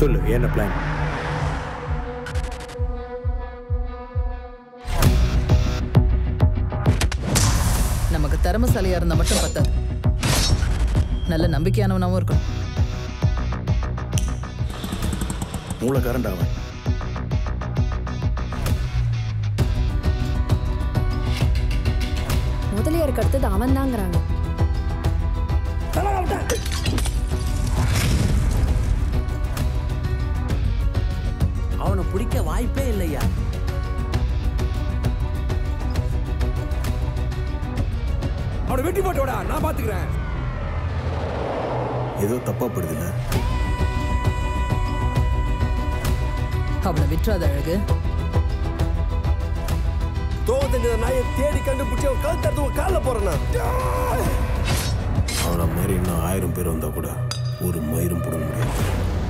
சொல்லு என்ன பிளான் நமக்கு திறமசாலியா இருந்தா மட்டும் பத்தாது நல்ல நம்பிக்கையானவனாவும் இருக்கணும் மூலக்காரன் அவன் முதலியாருக்கு அடுத்தது அவன் தாங்கிறாங்க அவனை பிடிக்க வாய்ப்பே இல்லையா அவனை வெட்டி போட்டோடா நான் பாத்துக்கிறேன் ஏதோ தப்பா படுதுல்ல அவனை விட்டுறாத அழகு தோத்தங்க நாயை தேடி கண்டுபிடிச்சி அவன் கழுத்தறுத்து உன் காலில் போறேன் அவனை மாதிரி இன்னும் ஆயிரம் பேர் வந்தா கூட ஒரு மயிரும் போட முடியாது